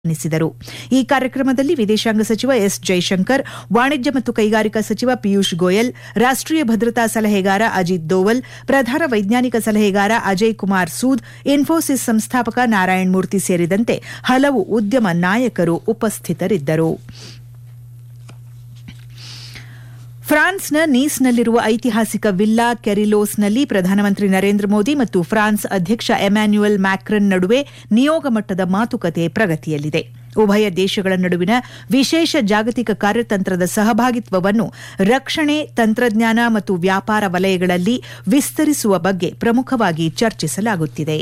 ಆಹ್ವಾನಿಸಿದರು ಈ ಕಾರ್ಯಕ್ರಮದಲ್ಲಿ ವಿದೇಶಾಂಗ ಸಚಿವ ಎಸ್ ಜೈಶಂಕರ್ ವಾಣಿಜ್ಯ ಮತ್ತು ಕೈಗಾರಿಕಾ ಸಚಿವ ಪಿಯೂಷ್ ಗೋಯಲ್ ರಾಷ್ಟೀಯ ಭದ್ರತಾ ಸಲಹೆಗಾರ ಅಜಿತ್ ದೋವಲ್ ಪ್ರಧಾನ ವೈಜ್ಞಾನಿಕ ಸಲಹೆಗಾರ ಅಜಯ್ ಕುಮಾರ್ ಸೂದ್ ಇನ್ಫೋಸಿಸ್ ಸಂಸ್ಥಾಪಕ ನಾರಾಯಣ್ ಮೂರ್ತಿ ಸೇರಿದಂತೆ ಹಲವು ಉದ್ಯಮ ನಾಯಕರು ಉಪಸ್ಥಿತರಿದ್ದರು ಫ್ರಾನ್ಸ್ನ ನೀಸ್ನಲ್ಲಿರುವ ಐತಿಹಾಸಿಕ ವಿಲ್ಲಾ ಕೆರಿಲೋಸ್ನಲ್ಲಿ ಪ್ರಧಾನಮಂತ್ರಿ ನರೇಂದ್ರ ಮೋದಿ ಮತ್ತು ಫ್ರಾನ್ಸ್ ಅಧ್ಯಕ್ಷ ಎಮ್ಯಾನ್ಯುಯಲ್ ಮ್ಯಾಕ್ರನ್ ನಡುವೆ ನಿಯೋಗ ಮಟ್ಟದ ಮಾತುಕತೆ ಪ್ರಗತಿಯಲ್ಲಿದೆ ಉಭಯ ದೇಶಗಳ ನಡುವಿನ ವಿಶೇಷ ಜಾಗತಿಕ ಕಾರ್ಯತಂತ್ರದ ಸಹಭಾಗಿತ್ವವನ್ನು ರಕ್ಷಣೆ ತಂತ್ರಜ್ಞಾನ ಮತ್ತು ವ್ಯಾಪಾರ ವಲಯಗಳಲ್ಲಿ ವಿಸ್ತರಿಸುವ ಬಗ್ಗೆ ಪ್ರಮುಖವಾಗಿ ಚರ್ಚಿಸಲಾಗುತ್ತಿದೆ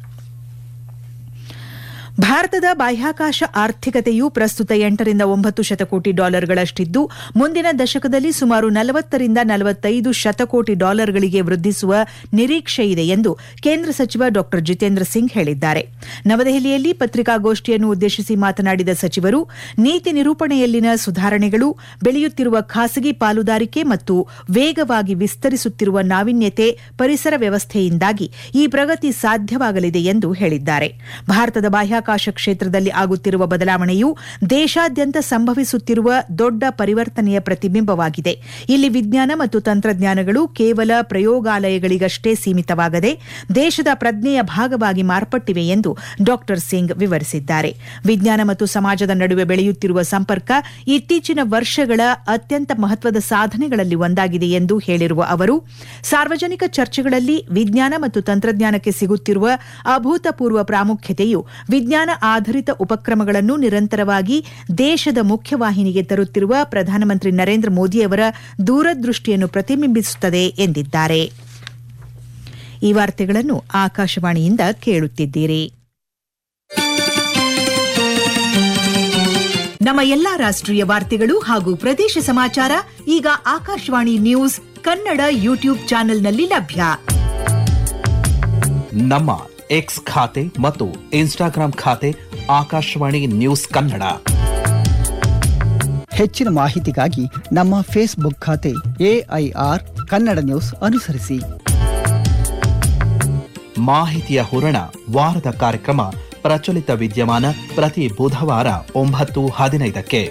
ಭಾರತದ ಬಾಹ್ಯಾಕಾಶ ಆರ್ಥಿಕತೆಯು ಪ್ರಸ್ತುತ ಎಂಟರಿಂದ ಒಂಬತ್ತು ಶತಕೋಟಿ ಡಾಲರ್ಗಳಷ್ಟಿದ್ದು ಮುಂದಿನ ದಶಕದಲ್ಲಿ ಸುಮಾರು ನಲವತ್ತರಿಂದ ನಲವತ್ತೈದು ಶತಕೋಟಿ ಡಾಲರ್ಗಳಿಗೆ ವೃದ್ಧಿಸುವ ನಿರೀಕ್ಷೆಯಿದೆ ಎಂದು ಕೇಂದ್ರ ಸಚಿವ ಡಾ ಜಿತೇಂದ್ರ ಸಿಂಗ್ ಹೇಳಿದ್ದಾರೆ ನವದೆಹಲಿಯಲ್ಲಿ ಪತ್ರಿಕಾಗೋಷ್ಠಿಯನ್ನು ಉದ್ದೇಶಿಸಿ ಮಾತನಾಡಿದ ಸಚಿವರು ನೀತಿ ನಿರೂಪಣೆಯಲ್ಲಿನ ಸುಧಾರಣೆಗಳು ಬೆಳೆಯುತ್ತಿರುವ ಖಾಸಗಿ ಪಾಲುದಾರಿಕೆ ಮತ್ತು ವೇಗವಾಗಿ ವಿಸ್ತರಿಸುತ್ತಿರುವ ನಾವೀನ್ಯತೆ ಪರಿಸರ ವ್ಯವಸ್ಥೆಯಿಂದಾಗಿ ಈ ಪ್ರಗತಿ ಸಾಧ್ಯವಾಗಲಿದೆ ಎಂದು ಹೇಳಿದ್ದಾರೆ ಭಾರತದ ಬಾಹ್ಯಾಕಾಶ ಕ್ಷೇತ್ರದಲ್ಲಿ ಆಗುತ್ತಿರುವ ಬದಲಾವಣೆಯು ದೇಶಾದ್ಯಂತ ಸಂಭವಿಸುತ್ತಿರುವ ದೊಡ್ಡ ಪರಿವರ್ತನೆಯ ಪ್ರತಿಬಿಂಬವಾಗಿದೆ ಇಲ್ಲಿ ವಿಜ್ಞಾನ ಮತ್ತು ತಂತ್ರಜ್ಞಾನಗಳು ಕೇವಲ ಪ್ರಯೋಗಾಲಯಗಳಿಗಷ್ಟೇ ಸೀಮಿತವಾಗದೆ ದೇಶದ ಪ್ರಜ್ಞೆಯ ಭಾಗವಾಗಿ ಮಾರ್ಪಟ್ಟಿವೆ ಎಂದು ಡಾ ಸಿಂಗ್ ವಿವರಿಸಿದ್ದಾರೆ ವಿಜ್ಞಾನ ಮತ್ತು ಸಮಾಜದ ನಡುವೆ ಬೆಳೆಯುತ್ತಿರುವ ಸಂಪರ್ಕ ಇತ್ತೀಚಿನ ವರ್ಷಗಳ ಅತ್ಯಂತ ಮಹತ್ವದ ಸಾಧನೆಗಳಲ್ಲಿ ಒಂದಾಗಿದೆ ಎಂದು ಹೇಳಿರುವ ಅವರು ಸಾರ್ವಜನಿಕ ಚರ್ಚೆಗಳಲ್ಲಿ ವಿಜ್ಞಾನ ಮತ್ತು ತಂತ್ರಜ್ಞಾನಕ್ಕೆ ಸಿಗುತ್ತಿರುವ ಅಭೂತಪೂರ್ವ ಪ್ರಾಮುಖ್ಯತೆಯು ವಿಜ್ಞಾನ ಆಧಾರಿತ ಉಪಕ್ರಮಗಳನ್ನು ನಿರಂತರವಾಗಿ ದೇಶದ ಮುಖ್ಯವಾಹಿನಿಗೆ ತರುತ್ತಿರುವ ಪ್ರಧಾನಮಂತ್ರಿ ನರೇಂದ್ರ ಮೋದಿಯವರ ದೂರದೃಷ್ಟಿಯನ್ನು ಪ್ರತಿಬಿಂಬಿಸುತ್ತದೆ ಎಂದಿದ್ದಾರೆ ಈ ವಾರ್ತೆಗಳನ್ನು ಆಕಾಶವಾಣಿಯಿಂದ ಕೇಳುತ್ತಿದ್ದೀರಿ ನಮ್ಮ ಎಲ್ಲಾ ರಾಷ್ಟ್ರೀಯ ವಾರ್ತೆಗಳು ಹಾಗೂ ಪ್ರದೇಶ ಸಮಾಚಾರ ಈಗ ಆಕಾಶವಾಣಿ ನ್ಯೂಸ್ ಕನ್ನಡ ಯೂಟ್ಯೂಬ್ ಚಾನೆಲ್ನಲ್ಲಿ ಲಭ್ಯ ನಮ್ಮ ಎಕ್ಸ್ ಖಾತೆ ಮತ್ತು ಇನ್ಸ್ಟಾಗ್ರಾಂ ಖಾತೆ ಆಕಾಶವಾಣಿ ನ್ಯೂಸ್ ಕನ್ನಡ ಹೆಚ್ಚಿನ ಮಾಹಿತಿಗಾಗಿ ನಮ್ಮ ಫೇಸ್ಬುಕ್ ಖಾತೆ ಎಐಆರ್ ಕನ್ನಡ ನ್ಯೂಸ್ ಅನುಸರಿಸಿ ಮಾಹಿತಿಯ ಹೂರಣ ವಾರದ ಕಾರ್ಯಕ್ರಮ ಪ್ರಚಲಿತ ವಿದ್ಯಮಾನ ಪ್ರತಿ ಬುಧವಾರ ಒಂಬತ್ತು ಹದಿನೈದಕ್ಕೆ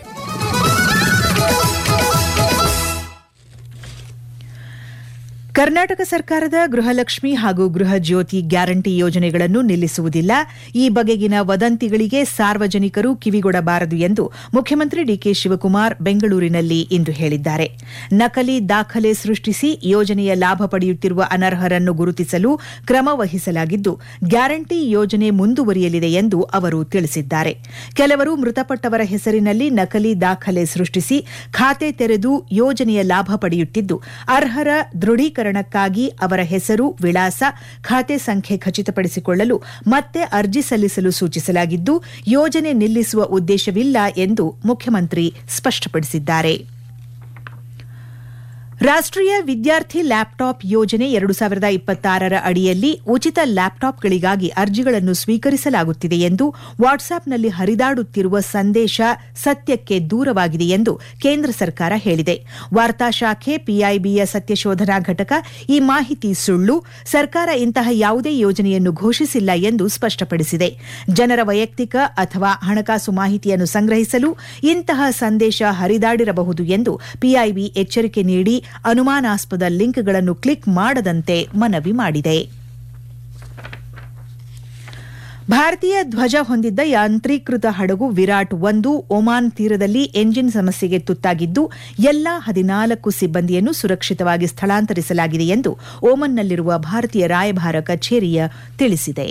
ಕರ್ನಾಟಕ ಸರ್ಕಾರದ ಗೃಹಲಕ್ಷ್ಮಿ ಹಾಗೂ ಗೃಹ ಜ್ಯೋತಿ ಗ್ಯಾರಂಟಿ ಯೋಜನೆಗಳನ್ನು ನಿಲ್ಲಿಸುವುದಿಲ್ಲ ಈ ಬಗೆಗಿನ ವದಂತಿಗಳಿಗೆ ಸಾರ್ವಜನಿಕರು ಕಿವಿಗೊಡಬಾರದು ಎಂದು ಮುಖ್ಯಮಂತ್ರಿ ಡಿಕೆ ಶಿವಕುಮಾರ್ ಬೆಂಗಳೂರಿನಲ್ಲಿ ಇಂದು ಹೇಳಿದ್ದಾರೆ ನಕಲಿ ದಾಖಲೆ ಸೃಷ್ಟಿಸಿ ಯೋಜನೆಯ ಲಾಭ ಪಡೆಯುತ್ತಿರುವ ಅನರ್ಹರನ್ನು ಗುರುತಿಸಲು ಕ್ರಮ ವಹಿಸಲಾಗಿದ್ದು ಗ್ಯಾರಂಟಿ ಯೋಜನೆ ಮುಂದುವರಿಯಲಿದೆ ಎಂದು ಅವರು ತಿಳಿಸಿದ್ದಾರೆ ಕೆಲವರು ಮೃತಪಟ್ಟವರ ಹೆಸರಿನಲ್ಲಿ ನಕಲಿ ದಾಖಲೆ ಸೃಷ್ಟಿಸಿ ಖಾತೆ ತೆರೆದು ಯೋಜನೆಯ ಲಾಭ ಪಡೆಯುತ್ತಿದ್ದು ಅರ್ಹರ ದೃಢೀಕರಣಕ್ಕಾಗಿ ಅವರ ಹೆಸರು ವಿಳಾಸ ಖಾತೆ ಸಂಖ್ಯೆ ಖಚಿತಪಡಿಸಿಕೊಳ್ಳಲು ಮತ್ತೆ ಅರ್ಜಿ ಸಲ್ಲಿಸಲು ಸೂಚಿಸಲಾಗಿದ್ದು ಯೋಜನೆ ನಿಲ್ಲಿಸುವ ಉದ್ದೇಶವಿಲ್ಲ ಎಂದು ಮುಖ್ಯಮಂತ್ರಿ ಸ್ಪಷ್ಟಪಡಿಸಿದ್ದಾರೆ ರಾಷ್ಟೀಯ ವಿದ್ಯಾರ್ಥಿ ಲ್ಯಾಪ್ಟಾಪ್ ಯೋಜನೆ ಎರಡು ಸಾವಿರದ ಇಪ್ಪತ್ತಾರರ ಅಡಿಯಲ್ಲಿ ಉಚಿತ ಲ್ಯಾಪ್ಟಾಪ್ಗಳಿಗಾಗಿ ಅರ್ಜಿಗಳನ್ನು ಸ್ವೀಕರಿಸಲಾಗುತ್ತಿದೆ ಎಂದು ವಾಟ್ಸ್ಆಪ್ನಲ್ಲಿ ಹರಿದಾಡುತ್ತಿರುವ ಸಂದೇಶ ಸತ್ಯಕ್ಕೆ ದೂರವಾಗಿದೆ ಎಂದು ಕೇಂದ್ರ ಸರ್ಕಾರ ಹೇಳಿದೆ ವಾರ್ತಾ ಶಾಖೆ ಪಿಐಬಿಯ ಸತ್ಯಶೋಧನಾ ಘಟಕ ಈ ಮಾಹಿತಿ ಸುಳ್ಳು ಸರ್ಕಾರ ಇಂತಹ ಯಾವುದೇ ಯೋಜನೆಯನ್ನು ಘೋಷಿಸಿಲ್ಲ ಎಂದು ಸ್ಪಷ್ಟಪಡಿಸಿದೆ ಜನರ ವೈಯಕ್ತಿಕ ಅಥವಾ ಹಣಕಾಸು ಮಾಹಿತಿಯನ್ನು ಸಂಗ್ರಹಿಸಲು ಇಂತಹ ಸಂದೇಶ ಹರಿದಾಡಿರಬಹುದು ಎಂದು ಪಿಐಬಿ ಎಚ್ಚರಿಕೆ ನೀಡಿ ಅನುಮಾನಾಸ್ಪದ ಲಿಂಕ್ಗಳನ್ನು ಕ್ಲಿಕ್ ಮಾಡದಂತೆ ಮನವಿ ಮಾಡಿದೆ ಭಾರತೀಯ ಧ್ವಜ ಹೊಂದಿದ್ದ ಯಾಂತ್ರೀಕೃತ ಹಡಗು ವಿರಾಟ್ ಒಂದು ಒಮಾನ್ ತೀರದಲ್ಲಿ ಎಂಜಿನ್ ಸಮಸ್ಯೆಗೆ ತುತ್ತಾಗಿದ್ದು ಎಲ್ಲಾ ಹದಿನಾಲ್ಕು ಸಿಬ್ಬಂದಿಯನ್ನು ಸುರಕ್ಷಿತವಾಗಿ ಸ್ಥಳಾಂತರಿಸಲಾಗಿದೆ ಎಂದು ಓಮನ್ನಲ್ಲಿರುವ ಭಾರತೀಯ ರಾಯಭಾರ ಕಚೇರಿಯ ತಿಳಿಸಿದೆ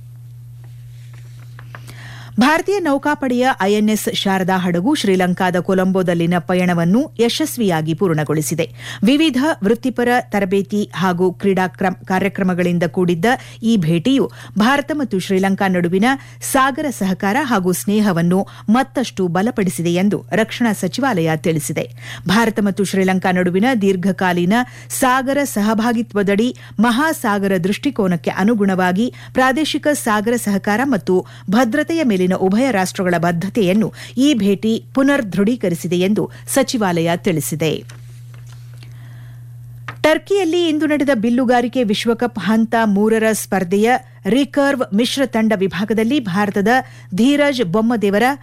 ಭಾರತೀಯ ನೌಕಾಪಡೆಯ ಐಎನ್ಎಸ್ ಶಾರದಾ ಹಡಗು ಶ್ರೀಲಂಕಾದ ಕೊಲಂಬೋದಲ್ಲಿನ ಪಯಣವನ್ನು ಯಶಸ್ವಿಯಾಗಿ ಪೂರ್ಣಗೊಳಿಸಿದೆ ವಿವಿಧ ವೃತ್ತಿಪರ ತರಬೇತಿ ಹಾಗೂ ಕ್ರೀಡಾ ಕಾರ್ಯಕ್ರಮಗಳಿಂದ ಕೂಡಿದ್ದ ಈ ಭೇಟಿಯು ಭಾರತ ಮತ್ತು ಶ್ರೀಲಂಕಾ ನಡುವಿನ ಸಾಗರ ಸಹಕಾರ ಹಾಗೂ ಸ್ನೇಹವನ್ನು ಮತ್ತಷ್ಟು ಬಲಪಡಿಸಿದೆ ಎಂದು ರಕ್ಷಣಾ ಸಚಿವಾಲಯ ತಿಳಿಸಿದೆ ಭಾರತ ಮತ್ತು ಶ್ರೀಲಂಕಾ ನಡುವಿನ ದೀರ್ಘಕಾಲೀನ ಸಾಗರ ಸಹಭಾಗಿತ್ವದಡಿ ಮಹಾಸಾಗರ ದೃಷ್ಟಿಕೋನಕ್ಕೆ ಅನುಗುಣವಾಗಿ ಪ್ರಾದೇಶಿಕ ಸಾಗರ ಸಹಕಾರ ಮತ್ತು ಭದ್ರತೆಯ ಮೇಲಿನ ಉಭಯ ರಾಷ್ಟಗಳ ಬದ್ಧತೆಯನ್ನು ಈ ಭೇಟಿ ಪುನರ್ ದೃಢೀಕರಿಸಿದೆ ಎಂದು ಸಚಿವಾಲಯ ತಿಳಿಸಿದೆ ಟರ್ಕಿಯಲ್ಲಿ ಇಂದು ನಡೆದ ಬಿಲ್ಲುಗಾರಿಕೆ ವಿಶ್ವಕಪ್ ಹಂತ ಮೂರರ ಸ್ಪರ್ಧೆಯ ರಿಕರ್ವ್ ಮಿಶ್ರ ತಂಡ ವಿಭಾಗದಲ್ಲಿ ಭಾರತದ ಧೀರಜ್ ಬೊಮ್ಮದೇವರ